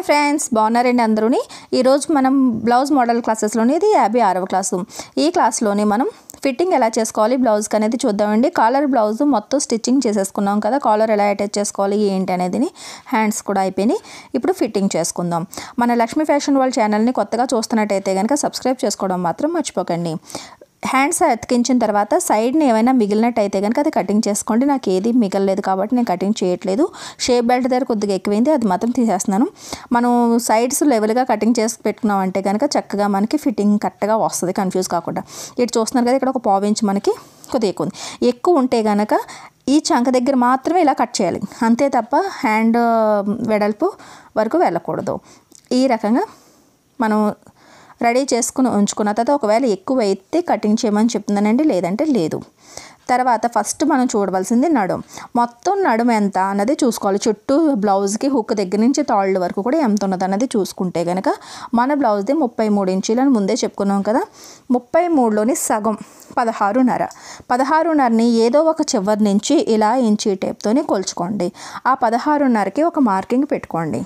friends బాగున్నారండి అందరూని ఈరోజు మనం బ్లౌజ్ మోడల్ క్లాసెస్లోని ఇది యాభై ఆరవ క్లాసు ఈ క్లాస్లోని మనం ఫిట్టింగ్ ఎలా చేసుకోవాలి బ్లౌజ్కి అనేది చూద్దామండి కాలర్ బ్లౌజ్ మొత్తం స్టిచ్చింగ్ చేసేసుకున్నాం కదా కాలర్ ఎలా అటాచ్ చేసుకోవాలి ఏంటి అనేది హ్యాండ్స్ కూడా అయిపోయినాయి ఇప్పుడు ఫిట్టింగ్ చేసుకుందాం మన లక్ష్మీ ఫ్యాషన్ వాళ్ళ ఛానల్ని కొత్తగా చూస్తున్నట్టయితే కనుక సబ్స్క్రైబ్ చేసుకోవడం మాత్రం మర్చిపోకండి హ్యాండ్స్ అతికించిన తర్వాత సైడ్ని ఏమైనా మిగిలినట్టయితే కనుక అది కటింగ్ చేసుకోండి నాకు ఏది మిగలలేదు కాబట్టి నేను కటింగ్ చేయట్లేదు షేప్ బెల్ట్ దగ్గర కొద్దిగా ఎక్కువైంది అది మాత్రం తీసేస్తున్నాను మనం సైడ్స్ లెవెల్గా కటింగ్ చేసి పెట్టుకున్నాం అంటే కనుక చక్కగా మనకి ఫిట్టింగ్ కరెక్ట్గా వస్తుంది కన్ఫ్యూజ్ కాకుండా ఇటు చూస్తున్నారు కదా ఇక్కడ ఒక పావు ఇంచ్ మనకి కొద్దిగా ఎక్కువ ఉంది ఎక్కువ ఉంటే కనుక ఈ చంక దగ్గర మాత్రమే ఇలా కట్ చేయాలి అంతే తప్ప హ్యాండ్ వెడల్పు వరకు వెళ్ళకూడదు ఈ రకంగా మనం రెడీ చేసుకుని ఉంచుకున్న తర్వాత ఒకవేళ ఎక్కువ అయితే కటింగ్ చేయమని చెప్తున్నానండి లేదంటే లేదు తర్వాత ఫస్ట్ మనం చూడవలసింది నడుం మొత్తం నడుం ఎంత అన్నది చూసుకోవాలి చుట్టూ బ్లౌజ్కి హుక్ దగ్గర నుంచి తాళ్ళు వరకు కూడా ఎంత ఉన్నది అన్నది చూసుకుంటే కనుక మన బ్లౌజ్ది ముప్పై మూడు ఇంచీలని ముందే చెప్పుకున్నాం కదా ముప్పై మూడులోని సగం పదహారున్నర పదహారున్నరని ఏదో ఒక చివరి నుంచి ఇలా ఇంచీ టేప్తోని కొలుచుకోండి ఆ పదహారున్నరకి ఒక మార్కింగ్ పెట్టుకోండి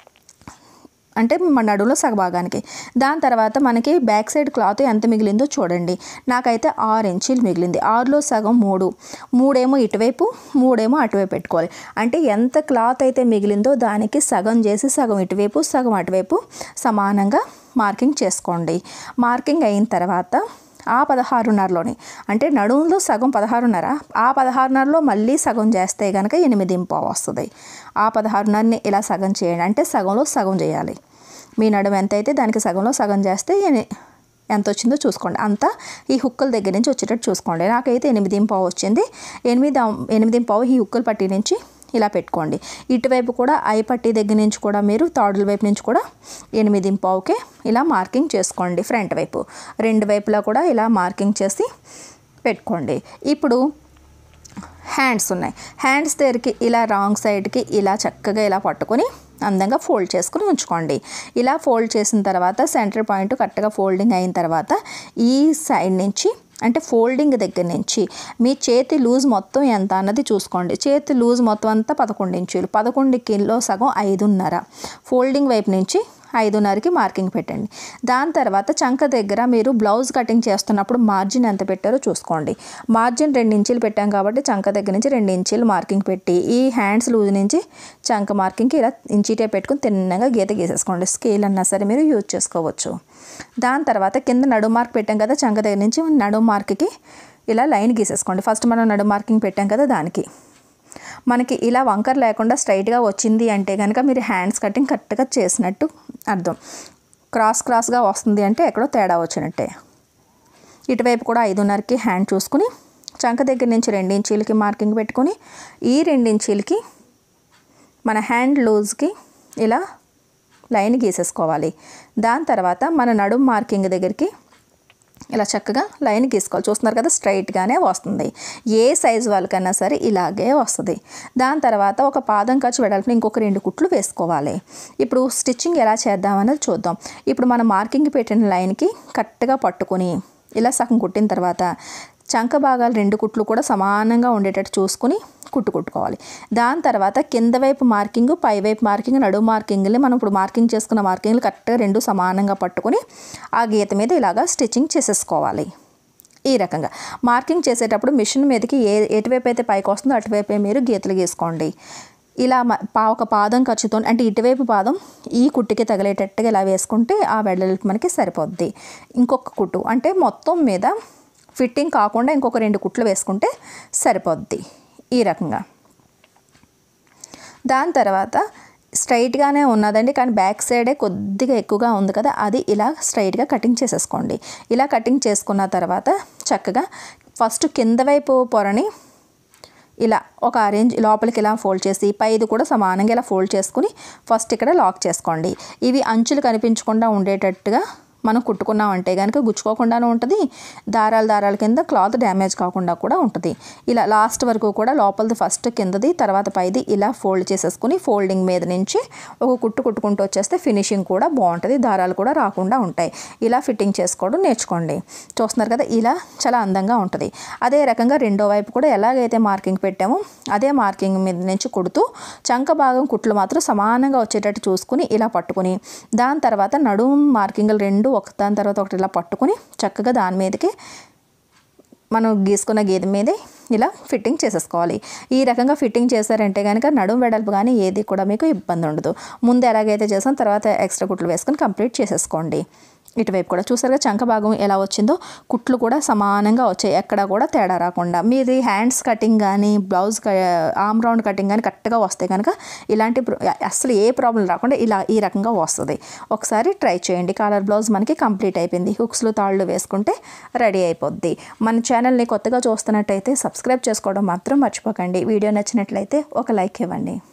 అంటే మన నడులో సగభాగానికి దాని తర్వాత మనకి బ్యాక్ సైడ్ క్లాత్ ఎంత మిగిలిందో చూడండి నాకైతే ఆరు ఇంచీలు మిగిలింది ఆరులో సగం మూడు మూడేమో ఇటువైపు మూడేమో అటువైపు పెట్టుకోవాలి అంటే ఎంత క్లాత్ అయితే మిగిలిందో దానికి సగం చేసి సగం ఇటువైపు సగం అటువైపు సమానంగా మార్కింగ్ చేసుకోండి మార్కింగ్ అయిన తర్వాత ఆ పదహారున్నరలోని అంటే నడుములో సగం పదహారున్నర ఆ పదహారున్నరలో మళ్ళీ సగం చేస్తే కనుక ఎనిమిది ఇంపావు వస్తుంది ఆ పదహారున్నరని ఇలా సగం చేయండి అంటే సగంలో సగం చేయాలి మీ నడుము ఎంత అయితే దానికి సగంలో సగం చేస్తే ఎని- ఎంత వచ్చిందో చూసుకోండి అంతా ఈ హుక్కల దగ్గర నుంచి వచ్చేటట్టు చూసుకోండి నాకైతే ఎనిమిది ఇంపావు వచ్చింది ఎనిమిది ఎనిమిది ఇంపావు ఈ హుక్కల పట్టి నుంచి ఇలా పెట్టుకోండి ఇటువైపు కూడా ఐ పట్టి దగ్గర నుంచి కూడా మీరు తాడుల వైపు నుంచి కూడా ఎనిమిది ఇంపావుకే ఇలా మార్కింగ్ చేసుకోండి ఫ్రంట్ వైపు రెండు వైపులా కూడా ఇలా మార్కింగ్ చేసి పెట్టుకోండి ఇప్పుడు హ్యాండ్స్ ఉన్నాయి హ్యాండ్స్ దగ్గరికి ఇలా రాంగ్ సైడ్కి ఇలా చక్కగా ఇలా పట్టుకొని అందంగా ఫోల్డ్ చేసుకుని ఉంచుకోండి ఇలా ఫోల్డ్ చేసిన తర్వాత సెంటర్ పాయింట్ కరెక్ట్గా ఫోల్డింగ్ అయిన తర్వాత ఈ సైడ్ నుంచి అంటే ఫోల్డింగ్ దగ్గర నుంచి మీ చేతి లూజ్ మొత్తం ఎంత అన్నది చూసుకోండి చేతి లూజ్ మొత్తం అంతా పదకొండు ఇంచులు పదకొండు కిలో సగం ఐదున్నర ఫోల్డింగ్ వైపు నుంచి ఐదున్నరకి మార్కింగ్ పెట్టండి దాని తర్వాత చంక దగ్గర మీరు బ్లౌజ్ కటింగ్ చేస్తున్నప్పుడు మార్జిన్ ఎంత పెట్టారో చూసుకోండి మార్జిన్ రెండు ఇంచులు పెట్టాం కాబట్టి చంక దగ్గర నుంచి రెండు ఇంచులు మార్కింగ్ పెట్టి ఈ హ్యాండ్స్ లూజ్ నుంచి చంక మార్కింగ్కి ఇలా ఇంచీటే పెట్టుకుని తిన్నగా గీత గీసేసుకోండి స్కేల్ అన్నా సరే మీరు యూజ్ చేసుకోవచ్చు దాని తర్వాత కింద నడు మార్క్ పెట్టాం కదా చంక దగ్గర నుంచి నడు మార్క్కి ఇలా లైన్ గీసేసుకోండి ఫస్ట్ మనం నడు మార్కింగ్ పెట్టాం కదా దానికి మనకి ఇలా వంకర్ లేకుండా స్ట్రైట్గా వచ్చింది అంటే కనుక మీరు హ్యాండ్స్ కటింగ్ కరెక్ట్గా చేసినట్టు అర్థం క్రాస్ క్రాస్గా వస్తుంది అంటే ఎక్కడో తేడా వచ్చినట్టే ఇటువైపు కూడా ఐదున్నరకి హ్యాండ్ చూసుకుని చంక దగ్గర నుంచి రెండు ఇంచీలకి మార్కింగ్ పెట్టుకొని ఈ రెండు ఇంచీలకి మన హ్యాండ్ లూజ్కి ఇలా లైన్ గీసేసుకోవాలి దాని తర్వాత మన నడుం మార్కింగ్ దగ్గరికి ఇలా చక్కగా లైన్ గీసుకోవాలి చూస్తున్నారు కదా స్ట్రైట్గానే వస్తుంది ఏ సైజు వాళ్ళకన్నా సరే ఇలాగే వస్తుంది దాని తర్వాత ఒక పాదం ఖర్చు వెడల్పుని ఇంకొక రెండు కుట్లు వేసుకోవాలి ఇప్పుడు స్టిచ్చింగ్ ఎలా చేద్దామన్నది చూద్దాం ఇప్పుడు మనం మార్కింగ్ పెట్టిన లైన్కి కరెక్ట్గా పట్టుకొని ఇలా సగం కుట్టిన తర్వాత చంక భాగాలు రెండు కుట్లు కూడా సమానంగా ఉండేటట్టు చూసుకుని కుట్టు కుట్టుకోవాలి దాని తర్వాత కింద వైపు మార్కింగ్ పై వైపు మార్కింగ్ నడుము మార్కింగ్ని మనం ఇప్పుడు మార్కింగ్ చేసుకున్న మార్కింగ్లు కరెక్ట్గా రెండు సమానంగా పట్టుకొని ఆ గీత మీద ఇలాగా స్టిచ్చింగ్ చేసేసుకోవాలి ఈ రకంగా మార్కింగ్ చేసేటప్పుడు మిషన్ మీదకి ఏ ఎటువైపు అయితే పైకి వస్తుందో అటువైపే మీరు గీతలు గీసుకోండి ఇలా మ- పా ఒక పాదం ఖర్చుతో అంటే ఇటువైపు పాదం ఈ కుట్టుకి తగిలేటట్టుగా ఇలా వేసుకుంటే ఆ వెడల్పు మనకి సరిపోద్ది ఇంకొక కుట్టు అంటే మొత్తం మీద ఫిట్టింగ్ కాకుండా ఇంకొక రెండు కుట్లు వేసుకుంటే సరిపోద్ది ఈ రకంగా దాని తర్వాత స్ట్రైట్గానే ఉన్నదండి కానీ బ్యాక్ సైడే కొద్దిగా ఎక్కువగా ఉంది కదా అది ఇలా స్ట్రైట్గా కటింగ్ చేసేసుకోండి ఇలా కటింగ్ చేసుకున్న తర్వాత చక్కగా ఫస్ట్ కింద వైపు పొరని ఇలా ఒక అరేంజ్ లోపలికి ఇలా ఫోల్డ్ చేసి పైది కూడా సమానంగా ఇలా ఫోల్డ్ చేసుకుని ఫస్ట్ ఇక్కడ లాక్ చేసుకోండి ఇవి అంచులు కనిపించకుండా ఉండేటట్టుగా మనం కుట్టుకున్నామంటే కనుక గుచ్చుకోకుండానే ఉంటుంది దారాల దారాల కింద క్లాత్ డ్యామేజ్ కాకుండా కూడా ఉంటుంది ఇలా లాస్ట్ వరకు కూడా లోపలిది ఫస్ట్ కిందది తర్వాత పైది ఇలా ఫోల్డ్ చేసేసుకుని ఫోల్డింగ్ మీద నుంచి ఒక కుట్టు కుట్టుకుంటూ వచ్చేస్తే ఫినిషింగ్ కూడా బాగుంటుంది దారాలు కూడా రాకుండా ఉంటాయి ఇలా ఫిట్టింగ్ చేసుకోవడం నేర్చుకోండి చూస్తున్నారు కదా ఇలా చాలా అందంగా ఉంటుంది అదే రకంగా రెండో వైపు కూడా ఎలాగైతే మార్కింగ్ పెట్టామో అదే మార్కింగ్ మీద నుంచి కుడుతూ చంక భాగం కుట్లు మాత్రం సమానంగా వచ్చేటట్టు చూసుకుని ఇలా పట్టుకుని దాని తర్వాత నడుము మార్కింగ్లు రెండు ఒక దాని తర్వాత ఒకటి ఇలా పట్టుకుని చక్కగా దాని మీదకి మనం గీసుకున్న గీత మీదే ఇలా ఫిట్టింగ్ చేసేసుకోవాలి ఈ రకంగా ఫిట్టింగ్ చేశారంటే కనుక నడుము వెడల్పు కానీ ఏది కూడా మీకు ఇబ్బంది ఉండదు ముందు ఎలాగైతే చేసాం తర్వాత ఎక్స్ట్రా కుట్లు వేసుకొని కంప్లీట్ చేసేసుకోండి ఇటువైపు కూడా చూసారుగా చంక భాగం ఎలా వచ్చిందో కుట్లు కూడా సమానంగా వచ్చాయి ఎక్కడ కూడా తేడా రాకుండా మీది హ్యాండ్స్ కటింగ్ కానీ బ్లౌజ్ ఆమ్ రౌండ్ కటింగ్ కానీ కరెక్ట్గా వస్తే కనుక ఇలాంటి ప్ర- అసలు ఏ ప్రాబ్లం రాకుండా ఇలా ఈ రకంగా వస్తుంది ఒకసారి ట్రై చేయండి కాలర్ బ్లౌజ్ మనకి కంప్లీట్ అయిపోయింది హుక్స్లు తాళ్ళు వేసుకుంటే రెడీ అయిపోద్ది మన ఛానల్ని కొత్తగా చూస్తున్నట్టయితే సబ్స్క్రైబ్ చేసుకోవడం మాత్రం మర్చిపోకండి వీడియో నచ్చినట్లయితే ఒక లైక్ ఇవ్వండి